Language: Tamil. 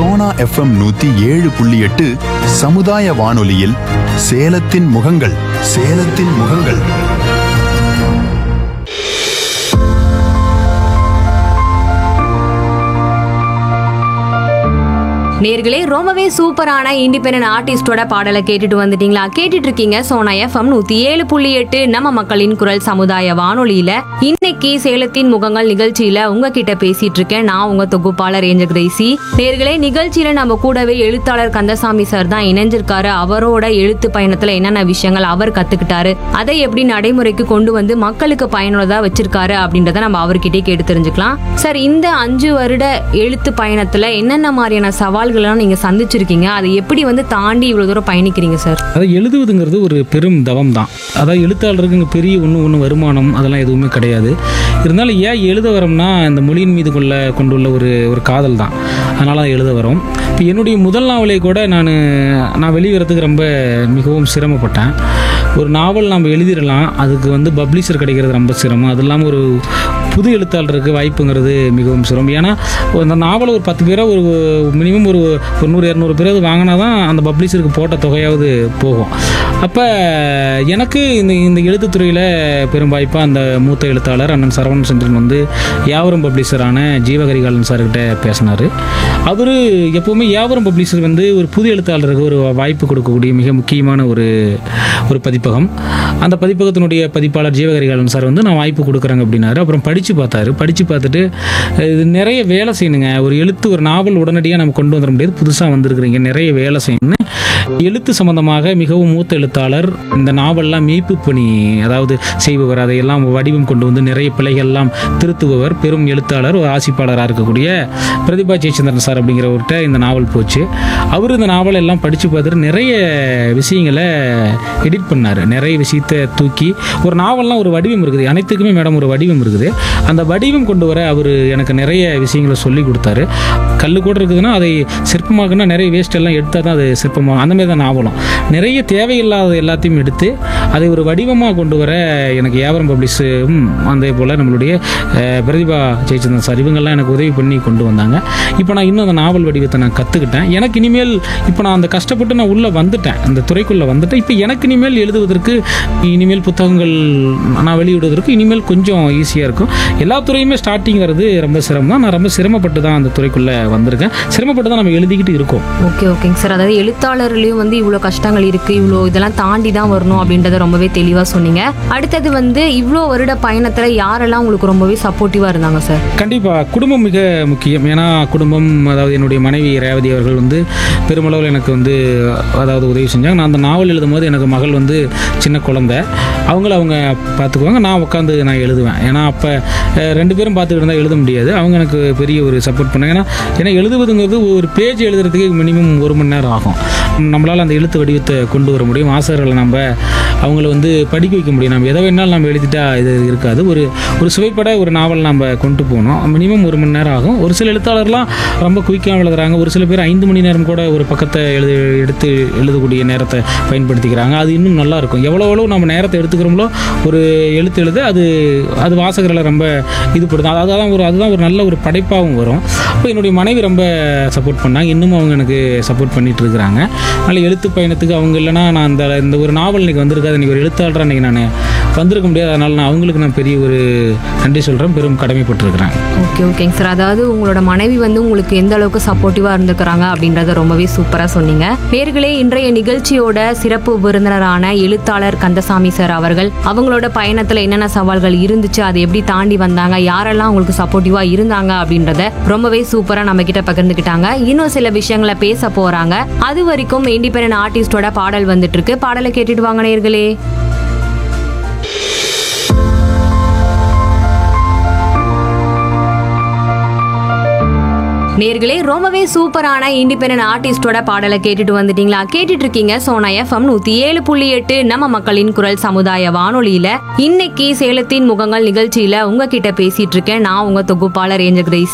சோனா எஃப்எம் நூத்தி ஏழு புள்ளி எட்டு சமுதாய வானொலியில் சேலத்தின் முகங்கள் சேலத்தின் முகங்கள் நேர்களே ரொம்பவே சூப்பரான இண்டிபெண்டன்ட் ஆர்டிஸ்டோட பாடலை கேட்டுட்டு வந்துட்டீங்களா கேட்டுட்டு இருக்கீங்க சோனா எஃப்எம் நூத்தி ஏழு புள்ளி எட்டு நம்ம மக்களின் குரல் சமுதாய வானொலியில இன்னைக்கு சேலத்தின் முகங்கள் நிகழ்ச்சியில உங்ககிட்ட பேசிட்டு இருக்கேன் நான் உங்க தொகுப்பாளர் ஏஞ்ச கிரேசி நேர்களே நிகழ்ச்சியில நம்ம கூடவே எழுத்தாளர் கந்தசாமி சார் தான் இணைஞ்சிருக்காரு அவரோட எழுத்து பயணத்துல என்னென்ன விஷயங்கள் அவர் கத்துக்கிட்டாரு அதை எப்படி நடைமுறைக்கு கொண்டு வந்து மக்களுக்கு பயனுள்ளதா வச்சிருக்காரு அப்படின்றத நம்ம அவர்கிட்டயே கேட்டு தெரிஞ்சுக்கலாம் சார் இந்த அஞ்சு வருட எழுத்து பயணத்துல என்னென்ன மாதிரியான சவால்கள்லாம் நீங்க சந்திச்சிருக்கீங்க அதை எப்படி வந்து தாண்டி இவ்வளவு தூரம் பயணிக்கிறீங்க சார் அதை எழுதுவதுங்கிறது ஒரு பெரும் தவம் தான் அதாவது எழுத்தாளருக்கு இங்கே பெரிய ஒன்று ஒன்று வருமானம் அதெல்லாம் எதுவுமே கிடையாது இருந்தாலும் ஏன் எழுத வரோம்னா இந்த மொழியின் மீது கொள்ள கொண்டுள்ள ஒரு ஒரு காதல் தான் அதனால் அதை எழுத வரோம் இப்போ என்னுடைய முதல் நாவலை கூட நான் நான் வெளிவரத்துக்கு ரொம்ப மிகவும் சிரமப்பட்டேன் ஒரு நாவல் நம்ம எழுதிடலாம் அதுக்கு வந்து பப்ளிஷர் கிடைக்கிறது ரொம்ப சிரமம் அது இல்லாமல் ஒரு புது எழுத்தாளருக்கு வாய்ப்புங்கிறது மிகவும் சிரமம் ஏன்னா அந்த நாவலை ஒரு பத்து பேரை ஒரு மினிமம் ஒரு ஒரு நூறு இரநூறு பேராவது வாங்கினா தான் அந்த பப்ளிஷருக்கு போட்ட தொகையாவது போகும் அப்போ எனக்கு இந்த இந்த எழுத்துத்துறையில் பெரும் வாய்ப்பாக அந்த மூத்த எழுத்தாளர் அண்ணன் சரவணன் செந்திரன் வந்து யாவரும் பப்ளிஷரான ஜீவகரிகாலன் சார்கிட்ட பேசினார் அவர் எப்போவுமே யாவரும் பப்ளிஷர் வந்து ஒரு புது எழுத்தாளருக்கு ஒரு வாய்ப்பு கொடுக்கக்கூடிய மிக முக்கியமான ஒரு ஒரு பதிப்பகம் அந்த பதிப்பகத்தினுடைய பதிப்பாளர் ஜீவகரிகாலன் சார் வந்து நான் வாய்ப்பு கொடுக்குறேங்க அப்படின்னாரு அப்புறம் படித்து பார்த்தாரு படித்து பார்த்துட்டு இது நிறைய வேலை செய்யணுங்க ஒரு எழுத்து ஒரு நாவல் உடனடியாக நம்ம கொண்டு வந்துட முடியாது புதுசாக வந்திருக்கிறீங்க நிறைய வேலை செய்யணும்னு எழுத்து சம்பந்தமாக மிகவும் மூத்த எழுத்தாளர் இந்த நாவல்லாம் மீட்பு பணி அதாவது செய்பவர் அதையெல்லாம் வடிவம் கொண்டு வந்து நிறைய பிழைகள்லாம் திருத்துபவர் பெரும் எழுத்தாளர் ஒரு ஆசிப்பாளராக இருக்கக்கூடிய பிரதிபா ஜெயச்சந்திரன் சார் அப்படிங்கிறவர்கிட்ட இந்த நாவல் போச்சு அவர் இந்த நாவல் எல்லாம் படித்து பார்த்துட்டு நிறைய விஷயங்களை எடிட் பண்ணார் நிறைய விஷயத்தை தூக்கி ஒரு நாவல்லாம் ஒரு வடிவம் இருக்குது அனைத்துக்குமே மேடம் ஒரு வடிவம் இருக்குது அந்த வடிவம் கொண்டு வர அவர் எனக்கு நிறைய விஷயங்களை சொல்லி கொடுத்தாரு கல் கூட இருக்குதுன்னா அதை சிற்பமாக்குனா நிறைய வேஸ்ட் எல்லாம் எடுத்தால் தான் அது சிற்பமாகும் அந்த மாதிரி தான் நாவலும் நிறைய தேவையில்லாத எல்லாத்தையும் எடுத்து அதை ஒரு வடிவமாக கொண்டு வர எனக்கு வியாபாரம் பப்ளிஷும் அதே போல் நம்மளுடைய அஹ், பிரதிபா ஜெயச்சந்திரன் சார் இவங்கெல்லாம் எனக்கு உதவி பண்ணி கொண்டு வந்தாங்க இப்போ நான் இன்னும் அந்த நாவல் வடிவத்தை நான் கற்றுக்கிட்டேன் எனக்கு இனிமேல் இப்போ நான் அந்த கஷ்டப்பட்டு நான் உள்ளே வந்துட்டேன் அந்த துறைக்குள்ளே வந்துட்டேன் இப்போ எனக்கு இனிமேல் எழுதுவதற்கு இனிமேல் புத்தகங்கள் நான் வெளியிடுவதற்கு இனிமேல் கொஞ்சம் ஈஸியாக இருக்கும் எல்லா துறையுமே ஸ்டார்டிங் வர்றது ரொம்ப சிரமம் தான் நான் ரொம்ப சிரமப்பட்டு தான் அந்த துறைக்குள்ளே வந்திருக்கேன் சிரமப்பட்டு தான் நம்ம எழுதிக்கிட்டு இருக்கோம் ஓகே ஓகேங்க சார் அதாவது எழுத்தாளர்லயும் வந்து இவ்வளோ கஷ்டங்கள் இருக்கு இவ்வளோ இதெல்லாம் தாண்டி தான் வரணும் அப்படின்றத ரொம்பவே தெளிவா சொன்னீங்க அடுத்தது வந்து இவ்வளோ வருட பயணத்துல யாரெல்லாம் உங்களுக்கு ரொம்பவே சப்போர்ட்டிவா இருந்தாங்க சார் கண்டிப்பாக குடும்பம் மிக முக்கியம் ஏன்னா குடும்பம் அதாவது என்னுடைய மனைவி ரேவதி அவர்கள் வந்து பெருமளவில் எனக்கு வந்து அதாவது உதவி செஞ்சாங்க நான் அந்த நாவல் எழுதும் போது எனக்கு மகள் வந்து சின்ன குழந்தை அவங்கள அவங்க பார்த்துக்குவாங்க நான் உட்காந்து நான் எழுதுவேன் ஏன்னா அப்போ ரெண்டு பேரும் பார்த்துக்கிட்டு இருந்தால் எழுத முடியாது அவங்க எனக்கு பெரிய ஒரு சப்போர்ட் பண்ணாங்க ஏன்னா ஏன்னா எழுதுவதுங்கிறது ஒரு பேஜ் எழுதுறதுக்கு மினிமம் ஒரு மணி நேரம் ஆகும் நம்மளால் அந்த எழுத்து வடிவத்தை கொண்டு வர முடியும் ஆசிரியர்களை நம்ம அவங்கள வந்து படிக்க வைக்க முடியும் நம்ம எதை வேணாலும் நம்ம எழுதிட்டா இது இருக்காது ஒரு ஒரு சுவைப்பட ஒரு நாவல் நம்ம கொண்டு போகணும் மினிமம் ஒரு மணி நேரம் ஆகும் ஒரு சில எழுத்தாளர்லாம் ரொம்ப குயிக்காக எழுதுறாங்க ஒரு சில பேர் ஐந்து மணி நேரம் கூட ஒரு பக்கத்தை எழுது எடுத்து எழுதக்கூடிய நேரத்தை பயன்படுத்திக்கிறாங்க அது இன்னும் நல்லா இருக்கும் எவ்வளோ எவ்வளோ நம்ம நேரத்தை எடுத்துக்கிறோமோ ஒரு எழுத்து எழுத அது அது வாசகர்களை ரொம்ப இது படுது அது- அதுதான் ஒரு அதுதான் ஒரு நல்ல ஒரு படைப்பாகவும் வரும் அப்போ என்னுடைய மனைவி ரொம்ப சப்போர்ட் பண்ணாங்க இன்னும் அவங்க எனக்கு சப்போர்ட் பண்ணிட்டு இருக்கிறாங்க அதனால் எழுத்து பயணத்துக்கு அவங்க இல்லைன்னா நான் அந்த இந்த ஒரு நாவல் இன்னைக்கு வந்திருக்காது இன்னைக்கு ஒரு எழுத்தாளராக இன்னைக்கு நான் வந்திருக்க முடியாது அதனால் நான் அவங்களுக்கு நான் பெரிய ஒரு நன்றி சொல்கிறேன் பெரும் கடமைப்பட்டிருக்கிறேன் ஓகே ஓகேங்க சார் அதாவது உங்களோட மனைவி வந்து உங்களுக்கு எந்த அளவுக்கு சப்போர்ட்டிவா இருந்திருக்கிறாங்க அப்படின்றத ரொம்பவே சூப்பரா சொன்னீங்க நேர்களே இன்றைய நிகழ்ச்சியோட சிறப்பு விருந்தினரான எழுத்தாளர் கந்தசாமி சார் அவர்கள் அவங்களோட பயணத்துல என்னென்ன சவால்கள் இருந்துச்சு அதை எப்படி தாண்டி வந்தாங்க யாரெல்லாம் உங்களுக்கு சப்போர்ட்டிவா இருந்தாங்க அப்படின்றத ரொம்பவே சூப்பரா நம்ம கிட்ட பகிர்ந்துக்கிட்டாங்க இன்னும் சில விஷயங்களை பேச போறாங்க அது வரைக்கும் இண்டிபெண்டன்ட் ஆர்டிஸ்டோட பாடல் வந்துட்டு இருக்கு பாடலை கேட்டுட்டு வாங்க நேர்களே நேர்களே ரொம்பவே சூப்பரான இண்டிபெண்டன்ட் ஆர்டிஸ்டோட பாடலை கேட்டுட்டு வந்துட்டீங்களா கேட்டுட்டு இருக்கீங்க சோனா எஃப்எம் நூத்தி ஏழு புள்ளி எட்டு நம்ம மக்களின் குரல் சமுதாய வானொலியில இன்னைக்கு சேலத்தின் முகங்கள் நிகழ்ச்சியில உங்ககிட்ட பேசிட்டு இருக்கேன் நான் உங்க தொகுப்பாளர் ஏஞ்ச கிரேசி